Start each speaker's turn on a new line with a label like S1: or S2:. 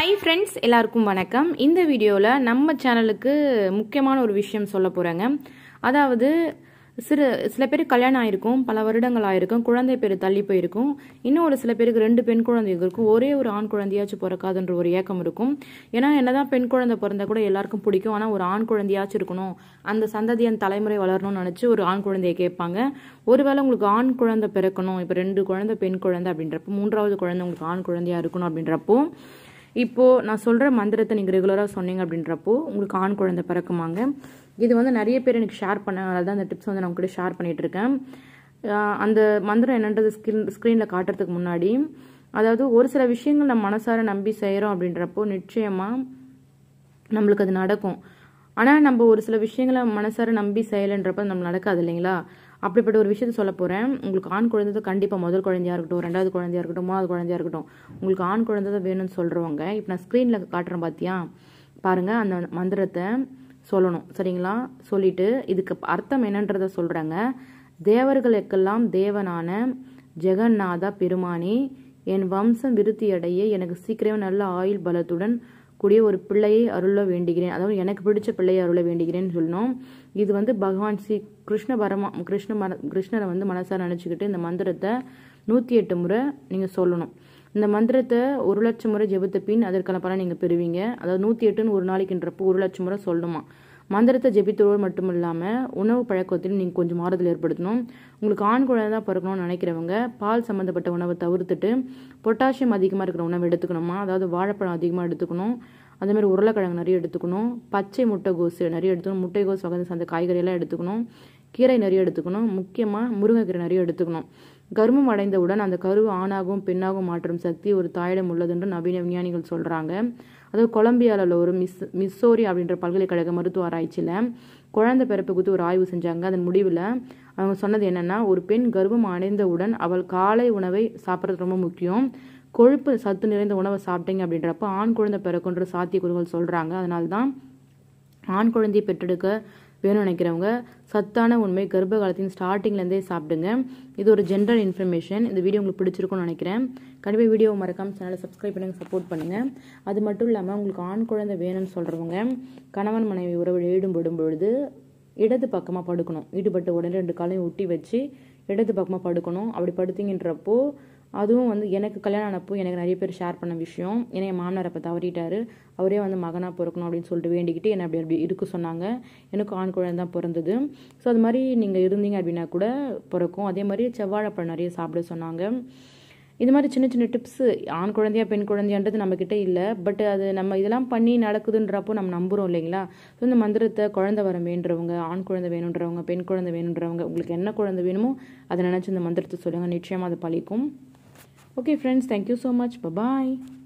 S1: hi friends எல்லாருக்கும் வணக்கம் இந்த வீடியோவில் நம்ம சேனலுக்கு முக்கியமான ஒரு விஷயம் சொல்ல போகிறேங்க அதாவது சிறு சில பேருக்கு கல்யாணம் ஆயிருக்கும் பல வருடங்கள் ஆயிருக்கும் குழந்தை பேர் தள்ளி போயிருக்கும் இன்னும் ஒரு சில பேருக்கு ரெண்டு பெண் குழந்தைகள் இருக்கும் ஒரே ஒரு ஆண் குழந்தையாச்சும் பிறக்காதுன்ற ஒரு ஏக்கம் இருக்கும் ஏன்னா என்னதான் பெண் குழந்தை பிறந்தா கூட எல்லாருக்கும் பிடிக்கும் ஆனால் ஒரு ஆண் குழந்தையாச்சும் இருக்கணும் அந்த சந்ததி அந்த தலைமுறை வளரணும்னு நினச்சி ஒரு ஆண் குழந்தையை கேட்பாங்க ஒருவேளை உங்களுக்கு ஆண் குழந்தை பிறக்கணும் இப்போ ரெண்டு குழந்தை பெண் குழந்தை அப்படின்றப்போ மூன்றாவது குழந்தை உங்களுக்கு ஆண் குழந்தையா இருக்கணும் அப்படின்றப்போ இப்போ நான் சொல்ற மந்திரத்தை நீங்க ரெகுலரா சொன்னீங்க அப்படின்றப்போ உங்களுக்கு ஆண் குழந்தை பிறக்குமாங்க இது வந்து நிறைய பேர் எனக்கு ஷேர் பண்ண அதனால தான் அந்த டிப்ஸ் வந்து நான் உங்ககிட்ட ஷேர் பண்ணிட்டு இருக்கேன் ஆஹ் அந்த மந்திரம் என்னன்றது ஸ்கிரீன் ஸ்க்ரீனில் காட்டுறதுக்கு முன்னாடி அதாவது ஒரு சில விஷயங்கள் நம்ம மனசார நம்பி செய்கிறோம் அப்படின்றப்போ நிச்சயமா நம்மளுக்கு அது நடக்கும் ஆனால் நம்ம ஒரு சில விஷயங்களை மனசார நம்பி செய்யலைன்றப்ப நம்ம நடக்காது இல்லைங்களா அப்படிப்பட்ட ஒரு விஷயத்த சொல்ல போகிறேன் உங்களுக்கு ஆண் குழந்தை தான் கண்டிப்பாக முதல் குழந்தையா இருக்கட்டும் ரெண்டாவது குழந்தையா இருக்கட்டும் மூணாவது குழந்தையா இருக்கட்டும் உங்களுக்கு ஆண் குழந்தை தான் வேணும்னு சொல்கிறவங்க இப்போ நான் ஸ்க்ரீனில் காட்டுறேன் பார்த்தியா பாருங்கள் அந்த மந்திரத்தை சொல்லணும் சரிங்களா சொல்லிட்டு இதுக்கு அர்த்தம் என்னன்றதை சொல்கிறாங்க தேவர்களுக்கெல்லாம் தேவனான ஜெகநாதா பெருமானே என் வம்சம் விருத்தியடைய எனக்கு சீக்கிரமே நல்ல ஆயுள் பலத்துடன் கூடிய ஒரு பிள்ளையை அருள வேண்டுகிறேன் அதாவது எனக்கு பிடிச்ச பிள்ளையை அருள வேண்டுகிறேன்னு சொல்லணும் இது வந்து பகவான் ஸ்ரீ கிருஷ்ண பரமா கிருஷ்ண மர கிருஷ்ணரை வந்து மனசார நினச்சிக்கிட்டு இந்த மந்திரத்தை நூற்றி எட்டு முறை நீங்கள் சொல்லணும் இந்த மந்திரத்தை ஒரு லட்சம் முறை ஜெபித்த பின் அதற்கான பலன் நீங்கள் பெறுவீங்க அதாவது நூற்றி எட்டுன்னு ஒரு நாளைக்குன்றப்போ ஒரு லட்சம் முறை சொல்லணுமா மந்திரத்தை ஜெபித்தோடு மட்டும் இல்லாமல் உணவு பழக்கத்தில் நீங்கள் கொஞ்சம் மாறுதல் ஏற்படுத்தணும் உங்களுக்கு ஆண் குழந்தை தான் பிறக்கணும்னு நினைக்கிறவங்க பால் சம்மந்தப்பட்ட உணவை தவிர்த்துட்டு பொட்டாசியம் அதிகமாக இருக்கிற உணவு எடுத்துக்கணுமா அதாவது வாழைப்பழம் அதிகமாக எடுத்துக்கணும் அதே மாதிரி உருளைக்கிழங்கு நிறைய எடுத்துக்கணும் பச்சை முட்டைகோசு நிறைய எடுத்துக்கணும் முட்டைகோஸ் வகை சார்ந்த காய்கறியெல்லாம் எடுத்துக்கணும் கீரை நிறைய எடுத்துக்கணும் முக்கியமாக முருங்கைக்கீரை நிறைய எடுத்துக்கணும் கர்ப்பம் அடைந்தவுடன் அந்த கருவு ஆணாகவும் பெண்ணாகவும் மாற்றும் சக்தி ஒரு தாயிடம் உள்ளது என்று நவீன விஞ்ஞானிகள் சொல்கிறாங்க அதாவது கொலம்பியாவில் ஒரு மிஸ் மிஸ்ஸோரி அப்படின்ற பல்கலைக்கழக மருத்துவ ஆராய்ச்சியில் குழந்தை பிறப்பு குறித்து ஒரு ஆய்வு செஞ்சாங்க அதன் முடிவில் அவங்க சொன்னது என்னன்னா ஒரு பெண் கர்ப்பம் அடைந்தவுடன் அவள் காலை உணவை சாப்பிட்றது ரொம்ப முக்கியம் கொழுப்பு சத்து நிறைந்த உணவை சாப்பிட்டீங்க அப்படின்றப்ப ஆண் குழந்தை பிறக்குன்ற சாத்தியக்கூறுகள் சொல்கிறாங்க அதனால தான் ஆண் குழந்தையை பெற்றெடுக்க வேணும்னு நினைக்கிறவங்க சத்தான உண்மை கர்ப்ப காலத்தின் ஸ்டார்டிங்லேருந்தே சாப்பிடுங்க இது ஒரு ஜென்ரல் இன்ஃபர்மேஷன் இந்த வீடியோ உங்களுக்கு பிடிச்சிருக்கும்னு நினைக்கிறேன் கண்டிப்பாக வீடியோ மறக்காம சேனலை சப்ஸ்கிரைப் பண்ணுங்க சப்போர்ட் பண்ணுங்கள் அது மட்டும் இல்லாமல் உங்களுக்கு ஆண் குழந்தை வேணும்னு சொல்கிறவங்க கணவன் மனைவி உறவு ஈடுபடும் பொழுது இடது பக்கமாக படுக்கணும் ஈடுபட்ட உடனே ரெண்டு காலையும் ஒட்டி வச்சு இடது பக்கமாக படுக்கணும் அப்படி படுத்தீங்கன்றப்போ அதுவும் வந்து எனக்கு கல்யாணம் ஆனப்போ எனக்கு நிறைய பேர் ஷேர் பண்ண விஷயம் ஏன்னா என் மாமனார் அப்போ தவறிட்டாரு அவரே வந்து மகனாக பிறக்கணும் அப்படின்னு சொல்லிட்டு வேண்டிக்கிட்டு என்னை அப்படி அப்படி இருக்க சொன்னாங்க எனக்கு ஆண் குழந்தை தான் பிறந்தது ஸோ அது மாதிரி நீங்கள் இருந்தீங்க அப்படின்னா கூட பிறக்கும் அதே மாதிரி செவ்வாழைப்பழம் நிறைய சாப்பிட சொன்னாங்க இது மாதிரி சின்ன சின்ன டிப்ஸு ஆண் குழந்தையா பெண் குழந்தையான்றது நம்மக்கிட்ட இல்லை பட் அது நம்ம இதெல்லாம் பண்ணி நடக்குதுன்றப்போ நம்ம நம்புகிறோம் இல்லைங்களா ஸோ இந்த மந்திரத்தை குழந்தை வர வேண்டுறவங்க ஆண் குழந்தை வேணுன்றவங்க பெண் குழந்தை வேணுன்றவங்க உங்களுக்கு என்ன குழந்தை வேணுமோ அதை நினச்சி இந்த மந்திரத்தை சொல்லுங்கள் நிச்சயமாக அது பழிக்கும் okay friends thank you so much bye bye